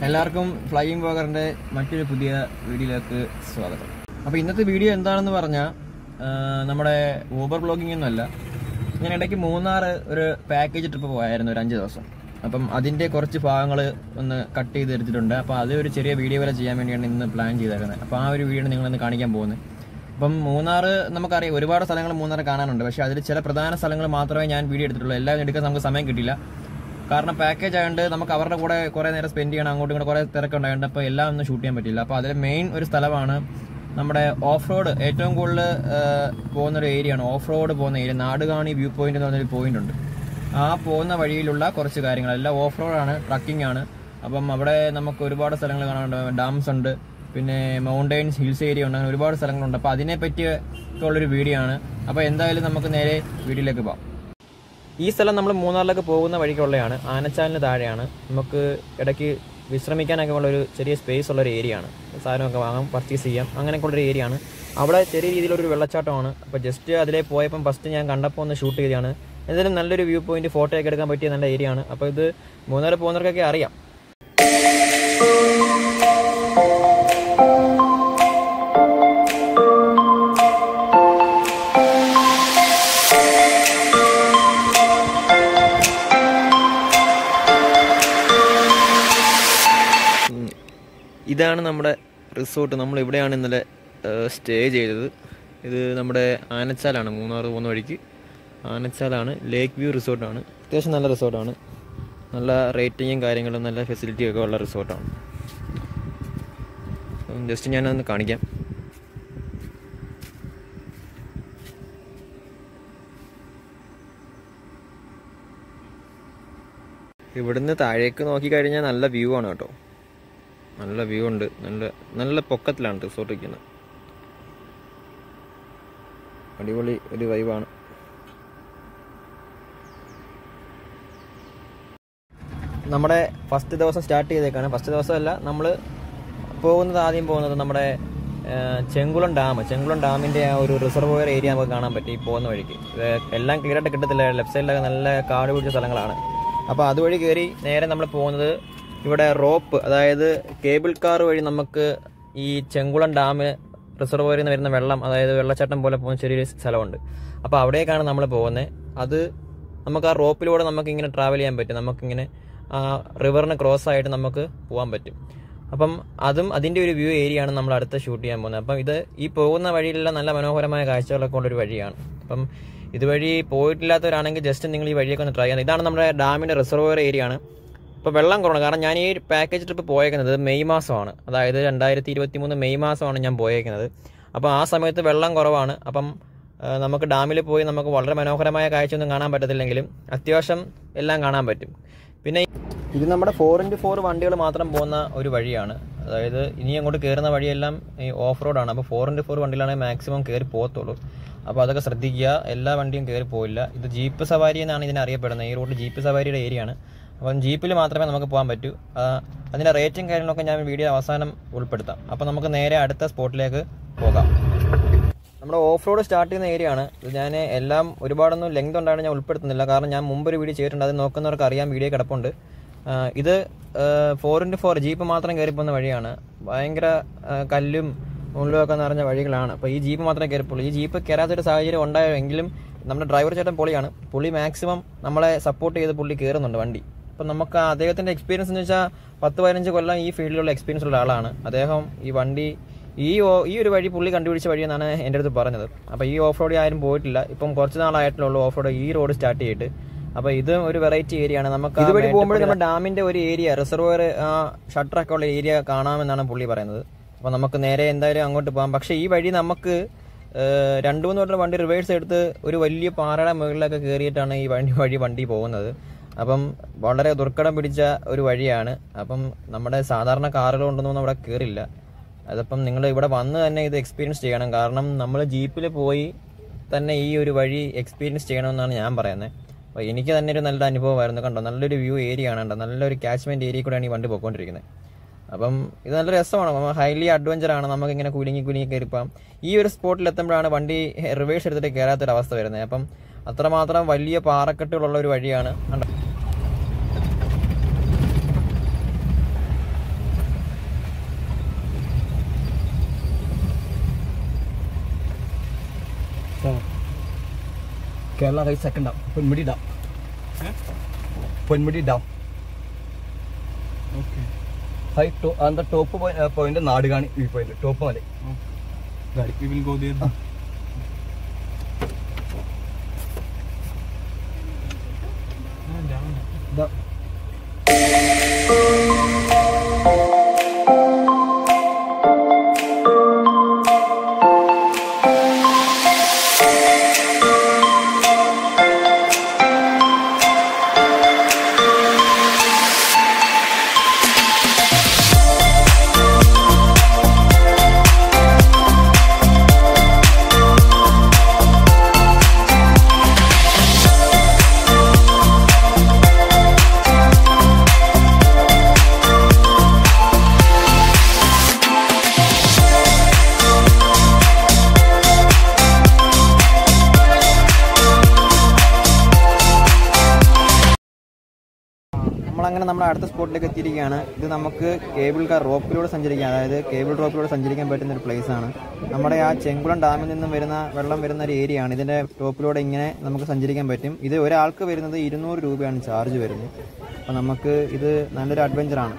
എല്ലാവർക്കും ഫ്ലൈയിങ് ബ്ലോഗറിന്റെ മറ്റൊരു പുതിയ വീഡിയോയിലേക്ക് സ്വാഗതം അപ്പോൾ ഇന്നത്തെ വീഡിയോ എന്താണെന്ന് പറഞ്ഞാൽ നമ്മുടെ ഊബർ ബ്ലോഗിംഗ് ഒന്നുമല്ല ഞാൻ ഇടയ്ക്ക് മൂന്നാർ ഒരു പാക്കേജ് ട്രിപ്പ് പോയായിരുന്നു ഒരു അഞ്ച് ദിവസം അപ്പം അതിന്റെ കുറച്ച് ഭാഗങ്ങൾ ഒന്ന് കട്ട് ചെയ്ത് എടുത്തിട്ടുണ്ട് അപ്പോൾ അത് ഒരു ചെറിയ വീഡിയോ പോലെ ചെയ്യാൻ വേണ്ടിയാണ് ഇന്ന് പ്ലാൻ ചെയ്തേക്കുന്നത് അപ്പോൾ ആ ഒരു വീഡിയോ നിങ്ങളിന്ന് കാണിക്കാൻ പോകുന്നത് അപ്പം മൂന്നാർ നമുക്കറിയാം ഒരുപാട് സ്ഥലങ്ങൾ മൂന്നാർ കാണാനുണ്ട് പക്ഷേ അതിൽ ചില പ്രധാന സ്ഥലങ്ങൾ മാത്രമേ ഞാൻ വീഡിയോ എടുത്തിട്ടുള്ളൂ എല്ലാം എടുക്കാൻ നമുക്ക് സമയം കിട്ടില്ല കാരണം പാക്കേജ് ആയതുകൊണ്ട് നമുക്ക് അവരുടെ കൂടെ കുറേ നേരം സ്പെൻഡ് ചെയ്യണം അങ്ങോട്ടും ഇങ്ങോട്ട് കുറേ തിരക്കുണ്ടായതുകൊണ്ട് അപ്പോൾ എല്ലാം ഒന്നും ഷൂട്ട് ചെയ്യാൻ പറ്റില്ല അപ്പോൾ അതിൽ മെയിൻ ഒരു സ്ഥലമാണ് നമ്മുടെ ഓഫ് റോഡ് ഏറ്റവും കൂടുതൽ പോകുന്ന ഒരു ഏരിയയാണ് ഓഫ് റോഡ് പോകുന്ന ഏരിയ നാടുകാണി വ്യൂ പോയിന്റ് എന്ന് പറഞ്ഞൊരു പോയിന്റ് ഉണ്ട് ആ പോകുന്ന വഴിയിലുള്ള കുറച്ച് കാര്യങ്ങൾ എല്ലാം ഓഫ് റോഡാണ് ട്രക്കിംഗ് ആണ് അപ്പം അവിടെ നമുക്ക് ഒരുപാട് സ്ഥലങ്ങൾ കാണാനുണ്ട് ഡാംസ് ഉണ്ട് പിന്നെ മൗണ്ടൈൻസ് ഹിൽസ് ഏരിയ ഉണ്ട് അങ്ങനെ ഒരുപാട് സ്ഥലങ്ങളുണ്ട് അപ്പോൾ അതിനെ പറ്റിയൊക്കെ ഉള്ളൊരു വീഡിയോ ആണ് അപ്പോൾ എന്തായാലും നമുക്ക് നേരെ വീഡിയോയിലേക്ക് പോകാം ഈ സ്ഥലം നമ്മൾ മൂന്നാറിലേക്ക് പോകുന്ന വഴിക്കുള്ളതാണ് ആനച്ചാലിന് താഴെയാണ് നമുക്ക് ഇടയ്ക്ക് വിശ്രമിക്കാനൊക്കെ ഉള്ള ഒരു ചെറിയ സ്പേസ് ഉള്ള ഒരു ഏരിയ ആണ് സാധനമൊക്കെ വാങ്ങാം പർച്ചേസ് ചെയ്യാം അങ്ങനെയൊക്കെ ഉള്ളൊരു ഏരിയ ആണ് അവിടെ ചെറിയ രീതിയിലൊരു വെള്ളച്ചാട്ടമാണ് അപ്പോൾ ജസ്റ്റ് അതിലെ പോയപ്പം ഫസ്റ്റ് ഞാൻ കണ്ടപ്പോൾ ഒന്ന് ഷൂട്ട് ചെയ്തതാണ് എന്തായാലും നല്ലൊരു വ്യൂ പോയിന്റ് ഫോട്ടോ ഒക്കെ എടുക്കാൻ പറ്റിയ നല്ല ഏരിയ ആണ് അപ്പോൾ ഇത് മൂന്നാർ പോകുന്നവർക്കൊക്കെ അറിയാം ഉം. ഇതാണ് നമ്മുടെ റിസോർട്ട് നമ്മൾ ഇവിടെയാണ് ഇന്നലെ സ്റ്റേ ചെയ്തത് ഇത് നമ്മുടെ ആനച്ചാലാണ് മൂന്നാർ പോകുന്ന വഴിക്ക് ആനച്ചാലാണ് ലേക്ക് വ്യൂ റിസോർട്ടാണ് അത്യാവശ്യം നല്ല റിസോർട്ടാണ് നല്ല റേറ്റിങ്ങും കാര്യങ്ങളും നല്ല ഫെസിലിറ്റിയും ഒക്കെ ഉള്ള റിസോർട്ടാണ് ജസ്റ്റ് ഞാനൊന്ന് കാണിക്കാം ഇവിടുന്ന് താഴേക്ക് നോക്കിക്കഴിഞ്ഞാൽ നല്ല വ്യൂ ആണ് കേട്ടോ നല്ല വ്യൂ ഉണ്ട് നല്ല നല്ല പൊക്കത്തിലാണ് റിസോർട്ട് ഇരിക്കുന്നത് അടിപൊളി ഒരു വൈബാണ് നമ്മുടെ ഫസ്റ്റ് ദിവസം സ്റ്റാർട്ട് ചെയ്തേക്കാണ് ഫസ്റ്റ് ദിവസമല്ല നമ്മൾ പോകുന്നത് ആദ്യം പോകുന്നത് നമ്മുടെ ആ, ചെങ്കുളം ഡാം ചെങ്കുളം ഡാമിന്റെ ആ ഒരു റിസർവോയർ ഏരിയ നമുക്ക് കാണാൻ പറ്റി ഈ പോകുന്ന വഴിക്ക് ഇത് എല്ലാം ക്ലിയർ ആയിട്ട് കിട്ടത്തില്ല ലെഫ്റ്റ് സൈഡിലൊക്കെ നല്ല കാട് പിടിച്ച സ്ഥലങ്ങളാണ് അപ്പോൾ അതുവഴി കയറി നേരെ നമ്മൾ പോകുന്നത് ഇവിടെ റോപ്പ് അതായത് കേബിൾ കാർ വഴി നമുക്ക് ഈ ചെങ്കുളം ഡാം റിസർവോയറിൽ നിന്ന് വരുന്ന വെള്ളം അതായത് വെള്ളച്ചാട്ടം പോലെ പോകുന്ന ചെറിയൊരു സ്ഥലമുണ്ട് അപ്പോൾ അവിടേക്കാണ് നമ്മൾ പോകുന്നത് അത് നമുക്ക് ആ റോപ്പിലൂടെ നമുക്ക് ഇങ്ങനെ ട്രാവൽ ചെയ്യാൻ പറ്റും നമുക്കിങ്ങനെ ആ റിവറിന് ക്രോസ് ആയിട്ട് നമുക്ക് പോകാൻ പറ്റും അപ്പം അതും അതിന്റെ ഒരു വ്യൂ ഏരിയ ആണ് നമ്മൾ അടുത്ത ഷൂട്ട് ചെയ്യാൻ പോകുന്നത് അപ്പം ഇത് ഈ പോകുന്ന വഴിയിലെല്ലാം നല്ല മനോഹരമായ കാഴ്ചകളൊക്കെ ഉള്ളൊരു വഴിയാണ് അപ്പം ഇതുവഴി പോയിട്ടില്ലാത്തവരാണെങ്കിൽ ജസ്റ്റ് നിങ്ങൾ ഈ വഴിയൊക്കെ ഒന്ന് ട്രൈ ചെയ്യാം ഇതാണ് നമ്മുടെ ഡാമിന്റെ റിസർവോയർ ഏരിയ ആണ് ഇപ്പോൾ വെള്ളം കുറവാണ് കാരണം ഞാൻ ഈ പാക്കേജ് ട്രിപ്പ് പോയേക്കുന്നത് മെയ് മാസമാണ് അതായത് രണ്ടായിരത്തി ഇരുപത്തി മൂന്ന് മെയ് മാസമാണ് ഞാൻ പോയേക്കുന്നത് അപ്പോൾ ആ സമയത്ത് വെള്ളം കുറവാണ് അപ്പം ആ, നമുക്ക് ഡാമിൽ പോയി നമുക്ക് വളരെ മനോഹരമായ കാഴ്ചയൊന്നും കാണാൻ പറ്റത്തില്ലെങ്കിലും അത്യാവശ്യം എല്ലാം കാണാൻ പറ്റും പിന്നെ ഇത് നമ്മുടെ ഫോർ ഇൻറ്റു ഫോർ വണ്ടികൾ മാത്രം പോകുന്ന ഒരു വഴിയാണ് അതായത് ഇനി അങ്ങോട്ട് കയറുന്ന വഴിയെല്ലാം ഈ ഓഫ് റോഡാണ് അപ്പോൾ ഫോർ ഇൻറ്റു ഫോർ വണ്ടിയിലാണെങ്കിൽ മാക്സിമം കയറി പോകത്തുള്ളൂ അപ്പോൾ അതൊക്കെ ശ്രദ്ധിക്കുക എല്ലാ വണ്ടിയും കയറി പോയില്ല ഇത് ജീപ്പ് സവാരി എന്നാണ് ഇതിനെ അറിയപ്പെടുന്നത് ഈ റൂട്ട് ജീപ്പ് സവാരിയുടെ ഏരിയ ആണ് അപ്പം ജീപ്പിൽ മാത്രമേ നമുക്ക് പോകാൻ പറ്റൂ ആ, അതിൻ്റെ റേറ്റും കാര്യങ്ങളൊക്കെ ഞാൻ വീഡിയോ അവസാനം ഉൾപ്പെടുത്താം അപ്പോൾ നമുക്ക് നേരെ അടുത്ത സ്പോട്ടിലേക്ക് പോകാം നമ്മുടെ ഓഫ് റോഡ് സ്റ്റാർട്ട് ചെയ്യുന്ന ഏരിയ ആണ് ഇത് ഞാൻ എല്ലാം ഒരുപാടൊന്നും ലെങ്ത് ഉണ്ടായിട്ട് ഞാൻ ഉൾപ്പെടുത്തുന്നില്ല കാരണം ഞാൻ മുമ്പ് ഒരു വീഡിയോ ചെയ്തിട്ടുണ്ട് അത് നോക്കുന്നവർക്ക് അറിയാം വീഡിയോ കിടപ്പുണ്ട് ആ, ഇത് ഫോർ ഇൻറ്റു ഫോർ ജീപ്പ് മാത്രം കയറി പോകുന്ന വഴിയാണ് ഭയങ്കര ആ, കല്ലും മുള്ളും ഒക്കെ നിറഞ്ഞ വഴികളാണ് അപ്പോൾ ഈ ജീപ്പ് മാത്രമേ കയറിപ്പുള്ളൂ ഈ ജീപ്പ് കയറാത്തൊരു സാഹചര്യം ഉണ്ടായെങ്കിലും നമ്മുടെ ഡ്രൈവർ ചേട്ടൻ പൊളിയാണ് പുള്ളി മാക്സിമം നമ്മളെ സപ്പോർട്ട് ചെയ്ത് പുള്ളി കയറുന്നുണ്ട് വണ്ടി അപ്പം നമുക്ക് അദ്ദേഹത്തിന്റെ എക്സ്പീരിയൻസ് എന്ന് വെച്ചാൽ പത്ത് പതിനഞ്ച് കൊല്ലം ഈ ഫീൽഡിലുള്ള എക്സ്പീരിയൻസ് ഉള്ള ആളാണ് അദ്ദേഹം ഈ വണ്ടി ഈ ഓ- ഈ ഒരു വഴി പുള്ളി കണ്ടുപിടിച്ച വഴിയെന്നാണ് എൻ്റെ അടുത്ത് പറഞ്ഞത് അപ്പോൾ ഈ ഓഫ് റോഡിൽ ആരും പോയിട്ടില്ല ഇപ്പം കുറച്ച് നാളായിട്ടുള്ളൂ ഓഫ് റോഡ് ഈ റോഡ് സ്റ്റാർട്ട് ചെയ്തിട്ട് അപ്പോൾ ഇത് ഒരു വെറൈറ്റി ഏരിയ ആണ് നമുക്ക് ഇതുവഴി പോകുമ്പോൾ നമ്മുടെ ഡാമിന്റെ ഒരു ഏരിയ റിസർവോയർ ഷട്ടറൊക്കെ ഉള്ള ഏരിയ കാണാമെന്നാണ് പുള്ളി പറയുന്നത് അപ്പോൾ നമുക്ക് നേരെ എന്തായാലും അങ്ങോട്ട് പോകാം പക്ഷേ ഈ വഴി നമുക്ക് ഏഹ്, രണ്ടു മൂന്ന് വട്ടം വണ്ടി റിവേഴ്സ് എടുത്ത് ഒരു വലിയ പാറയുടെ മുകളിലൊക്കെ കയറിയിട്ടാണ് ഈ വണ്ടി വഴി വണ്ടി പോകുന്നത് അപ്പം വളരെ ദുർഘടം പിടിച്ച ഒരു വഴിയാണ് അപ്പം നമ്മുടെ സാധാരണ കാറുകൾ കൊണ്ടൊന്നും അവിടെ കയറില്ല അതപ്പം നിങ്ങൾ ഇവിടെ വന്ന് തന്നെ ഇത് എക്സ്പീരിയൻസ് ചെയ്യണം കാരണം നമ്മൾ ജീപ്പിൽ പോയി തന്നെ ഈ ഒരു വഴി എക്സ്പീരിയൻസ് ചെയ്യണമെന്നാണ് ഞാൻ പറയുന്നത് അപ്പോൾ എനിക്ക് തന്നെ ഒരു നല്ല അനുഭവമായിരുന്നു കണ്ടോ നല്ലൊരു വ്യൂ ഏരിയ ആണ് കണ്ടോ നല്ലൊരു കാച്ച്മെന്റ് ഏരിയ കൂടെയാണ് ഈ വണ്ടി പോയിക്കൊണ്ടിരിക്കുന്നത് അപ്പം ഇത് നല്ല രസമാണ് ഹൈലി അഡ്വഞ്ചർ ആണ് നമുക്ക് ഇങ്ങനെ കുലുങ്ങി കുലുങ്ങി കയറിപ്പാം ഈ ഒരു സ്പോട്ടിൽ എത്തുമ്പോഴാണ് വണ്ടി റിവേഴ്സ് എടുത്തിട്ട് കയറാത്തൊരു അവസ്ഥ വരുന്നത് അപ്പം അത്രമാത്രം വലിയ പാറക്കെട്ടുകളുള്ള ഒരു വഴിയാണ് കണ്ടോ. നമ്മുടെ ഫസ്റ്റ് ദിവസം സ്റ്റാർട്ട് ചെയ്ത ഏരിയ ആണ് ഇത് ഞാൻ എല്ലാ ഒരുപാടൊന്നും ലെങ്ത് ഉണ്ടായിട്ട് ഞാൻ ഉൾപ്പെടുത്തുന്നില്ല കാരണം ഞാൻ മുമ്പ് ഒരു വീഡിയോ ചെയ്തിട്ടുണ്ട് അത് നോക്കുന്നവർക്ക് അറിയാം വീഡിയോ കിടപ്പുണ്ട് കേരള റൈസ് second dam Ponmudi dam Ponmudi dam okay high ടോ അന്ത top point Nadukani view point top മല ഗാഡി വി വിൽ ഗോ ദേർ ദാ നമ്മളങ്ങനെ നമ്മുടെ അടുത്ത സ്പോട്ടിലേക്ക് എത്തിയിരിക്കുകയാണ് ഇത് നമുക്ക് കേബിൾ കാർ റോപ്പിലൂടെ സഞ്ചരിക്കാം അതായത് കേബിൾ റോപ്പിലൂടെ സഞ്ചരിക്കാൻ പറ്റുന്ന ഒരു പ്ലേസ് ആണ് നമ്മുടെ ആ ചെങ്കുളം ഡാമിൽ നിന്നും വരുന്ന വെള്ളം വരുന്ന ഒരു ഏരിയ ആണ് ഇതിന്റെ ടോപ്പിലൂടെ ഇങ്ങനെ നമുക്ക് സഞ്ചരിക്കാൻ പറ്റും ഇത് ഒരാൾക്ക് വരുന്നത് ഇരുന്നൂറ് രൂപയാണ് ചാർജ് വരുന്നത് അപ്പം നമുക്ക് ഇത് നല്ലൊരു അഡ്വഞ്ചറാണ്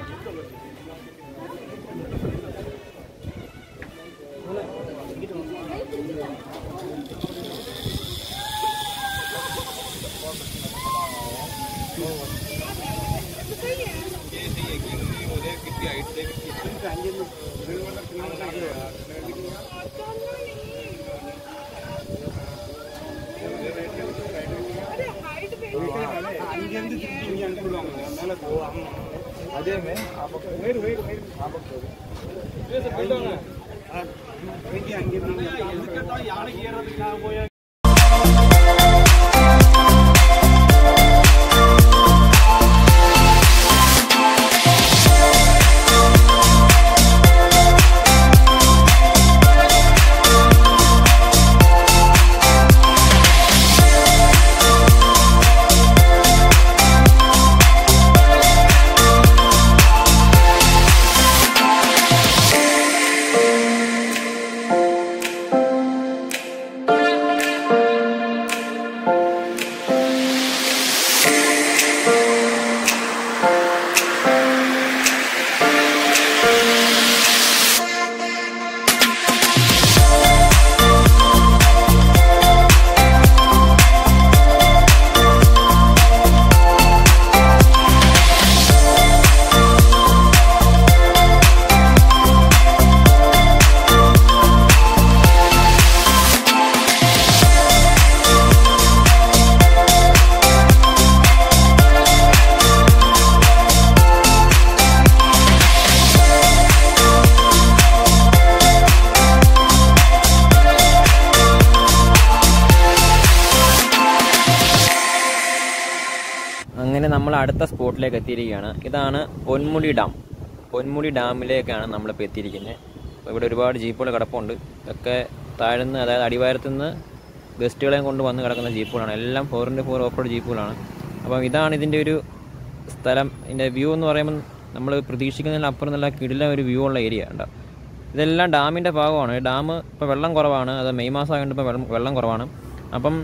അങ്ങനെ നമ്മൾ അടുത്ത സ്പോട്ടിലേക്ക് എത്തിയിരിക്കുകയാണ് ഇതാണ് പൊന്മുടി ഡാം പൊന്മുടി ഡാമിലേക്കാണ് നമ്മളിപ്പോൾ എത്തിയിരിക്കുന്നത് അപ്പോൾ ഇവിടെ ഒരുപാട് ജീപ്പുകൾ കിടപ്പുണ്ട് ഇതൊക്കെ താഴ്ന്ന് അതായത് അടിവാരത്തു നിന്ന് ഗസ്റ്റുകളെയും കൊണ്ട് വന്ന് കിടക്കുന്ന ജീപ്പുകളാണ് എല്ലാം four into four off road ജീപ്പുകളാണ് അപ്പം ഇതാണ് ഇതിൻ്റെ ഒരു സ്ഥലം ഇതിൻ്റെ വ്യൂ എന്ന് പറയുമ്പോൾ നമ്മൾ പ്രതീക്ഷിക്കുന്നതിന് അപ്പുറം നല്ല കിടില ഒരു വ്യൂ ഉള്ള ഏരിയ ഉണ്ടാവും ഇതെല്ലാം ഡാമിൻ്റെ ഭാഗമാണ് ഡാം ഇപ്പോൾ വെള്ളം കുറവാണ് അത് മെയ് മാസം ആയതുകൊണ്ട് ഇപ്പോൾ വെള്ളം വെള്ളം കുറവാണ് അപ്പം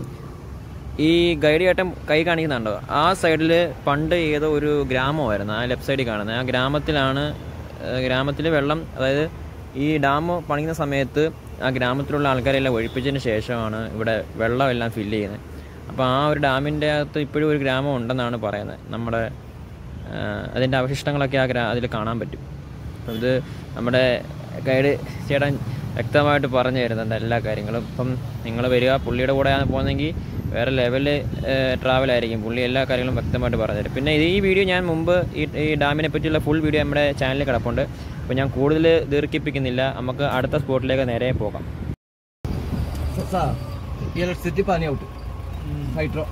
ഈ ഗൈഡ് ചേട്ടൻ കൈ കാണിക്കുന്നുണ്ടോ ആ സൈഡിൽ പണ്ട് ഏതോ ഒരു ഗ്രാമമായിരുന്നു ആ ലെഫ്റ്റ് സൈഡിൽ കാണുന്നത് ആ ഗ്രാമത്തിലാണ് ഗ്രാമത്തിൽ വെള്ളം അതായത് ഈ ഡാം പണിയുന്ന സമയത്ത് ആ ഗ്രാമത്തിലുള്ള ആൾക്കാരെല്ലാം ഒഴിപ്പിച്ചതിന് ശേഷമാണ് ഇവിടെ വെള്ളം എല്ലാം ഫില്ല് ചെയ്യുന്നത് അപ്പോൾ ആ ഒരു ഡാമിൻ്റെ അകത്ത് ഇപ്പോഴും ഒരു ഗ്രാമം ഉണ്ടെന്നാണ് പറയുന്നത് നമ്മുടെ ആ, അതിൻ്റെ അവശിഷ്ടങ്ങളൊക്കെ ആ ഗ്രാ അതിൽ കാണാൻ പറ്റും അപ്പം ഇത് നമ്മുടെ ഗൈഡ് ചേട്ടൻ വ്യക്തമായിട്ട് പറഞ്ഞു തരുന്നുണ്ട് എല്ലാ കാര്യങ്ങളും ഇപ്പം നിങ്ങൾ വരിക പുള്ളിയുടെ കൂടെയാണ് പോകുന്നതെങ്കിൽ വേറെ ലെവലിൽ ട്രാവൽ ആയിരിക്കും പുള്ളി എല്ലാ കാര്യങ്ങളും വ്യക്തമായിട്ട് പറഞ്ഞു തരും പിന്നെ ഇത് ഈ വീഡിയോ ഞാൻ മുമ്പ് ഈ ഈ ഡാമിനെ പറ്റിയുള്ള ഫുൾ വീഡിയോ നമ്മുടെ ചാനലിൽ കിടപ്പുണ്ട് അപ്പോൾ ഞാൻ കൂടുതൽ ദീർഘിപ്പിക്കുന്നില്ല നമുക്ക് അടുത്ത സ്പോട്ടിലേക്ക് നേരെ പോകാം ससा इलेक्ट्रिसिटी पानी out hydro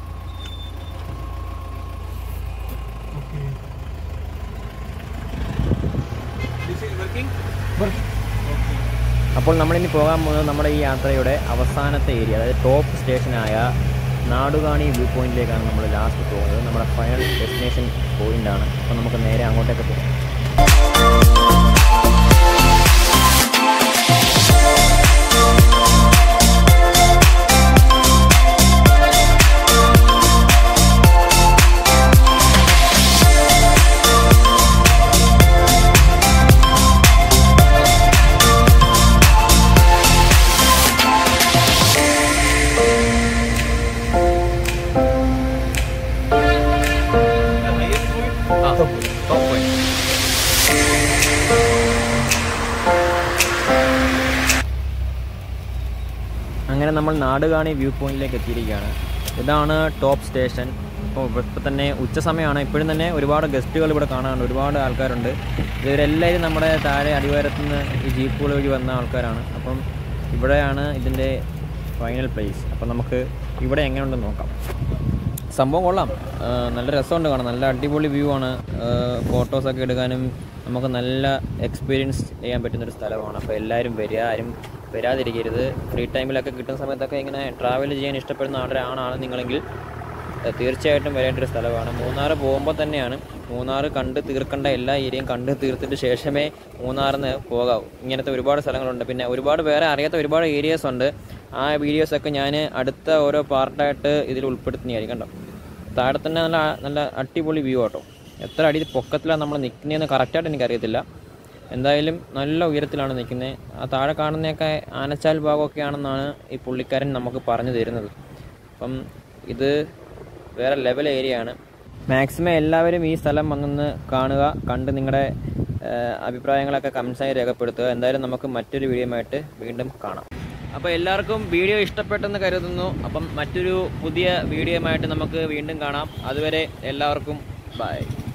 Okay. This is working? അപ്പോൾ നമ്മളിനി പോകാൻ പോകുന്നത് നമ്മുടെ ഈ യാത്രയുടെ അവസാനത്തെ ഏരിയ അതായത് ടോപ്പ് സ്റ്റേഷനായ നാടുകാണി വ്യൂ പോയിന്റിലേക്കാണ് നമ്മൾ ലാസ്റ്റ് പോകുന്നത് നമ്മുടെ ഫൈനൽ ഡെസ്റ്റിനേഷൻ പോയിന്റാണ് അപ്പോൾ നമുക്ക് നേരെ അങ്ങോട്ടേക്ക് പോകാം അങ്ങനെ നമ്മൾ നാടുകാണി വ്യൂ പോയിന്റിലേക്ക് എത്തിയിരിക്കുകയാണ് ഇതാണ് ടോപ്പ് സ്റ്റേഷൻ ഇപ്പോൾ ഇപ്പോൾ തന്നെ ഉച്ച സമയമാണ് ഇപ്പോഴും തന്നെ ഒരുപാട് ഗസ്റ്റുകൾ ഇവിടെ കാണാനുണ്ട് ഒരുപാട് ആൾക്കാരുണ്ട് ഇവരെല്ലാവരും നമ്മുടെ താഴെ അടിവാരത്തു നിന്ന് ഈ ജീപ്പുകൾ വഴി വന്ന ആൾക്കാരാണ് അപ്പം ഇവിടെയാണ് ഇതിൻ്റെ ഫൈനൽ പ്ലേസ് അപ്പം നമുക്ക് ഇവിടെ എങ്ങനെയുണ്ടെന്ന് നോക്കാം സംഭവം കൊള്ളാം ആ, നല്ല രസമുണ്ട് കാണാൻ നല്ല അടിപൊളി വ്യൂ ആണ് ഫോട്ടോസൊക്കെ എടുക്കാനും നമുക്ക് നല്ല എക്സ്പീരിയൻസ് ചെയ്യാൻ പറ്റുന്നൊരു സ്ഥലമാണ് അപ്പോൾ എല്ലാവരും വരിക ആരും വരാതിരിക്കരുത് ഫ്രീ ടൈമിലൊക്കെ കിട്ടുന്ന സമയത്തൊക്കെ ഇങ്ങനെ ട്രാവൽ ചെയ്യാൻ ഇഷ്ടപ്പെടുന്ന ആളാണ് നിങ്ങളെങ്കിൽ ഏഹ്, തീർച്ചയായിട്ടും വരേണ്ട ഒരു സ്ഥലമാണ് മൂന്നാർ പോകുമ്പോൾ തന്നെയാണ് മൂന്നാർ കണ്ട് തീർക്കേണ്ട എല്ലാ ഏരിയയും കണ്ട് തീർത്തിട്ട് ശേഷമേ മൂന്നാറിന് പോകാവൂ ഇങ്ങനത്തെ ഒരുപാട് സ്ഥലങ്ങളുണ്ട് പിന്നെ ഒരുപാട് വേറെ അറിയാത്ത ഒരുപാട് ഏരിയാസ് ഉണ്ട് ആ വീഡിയോസൊക്കെ ഞാൻ അടുത്ത ഓരോ പാർട്ടായിട്ട് ഇതിൽ ഉൾപ്പെടുത്തുന്നതായിരിക്കും കണ്ടോ താഴെ തന്നെ നല്ല നല്ല അടിപൊളി വ്യൂ ആട്ടോ എത്ര അടി പൊക്കത്തിലാണ് നമ്മൾ നിൽക്കുന്നതെന്ന് കറക്റ്റായിട്ട് എനിക്കറിയത്തില്ല എന്തായാലും നല്ല ഉയരത്തിലാണ് നിൽക്കുന്നത് ആ താഴെ കാണുന്നതൊക്കെ ആനച്ചാൽ ഭാഗമൊക്കെ ആണെന്നാണ് ഈ പുള്ളിക്കാരൻ നമുക്ക് പറഞ്ഞു തരുന്നത് അപ്പം ഇത് വേറെ ലെവൽ ഏരിയ ആണ് മാക്സിമം എല്ലാവരും ഈ സ്ഥലം വന്നൊന്ന് കാണുക കണ്ട് നിങ്ങളുടെ അഭിപ്രായങ്ങളൊക്കെ കമൻസായി രേഖപ്പെടുത്തുക എന്തായാലും നമുക്ക് മറ്റൊരു വീഡിയോ ആയിട്ട് വീണ്ടും കാണാം അപ്പോൾ എല്ലാവർക്കും വീഡിയോ ഇഷ്ടപ്പെട്ടെന്ന് കരുതുന്നു അപ്പം മറ്റൊരു പുതിയ വീഡിയോ ആയിട്ട് നമുക്ക് വീണ്ടും കാണാം അതുവരെ എല്ലാവർക്കും ബൈ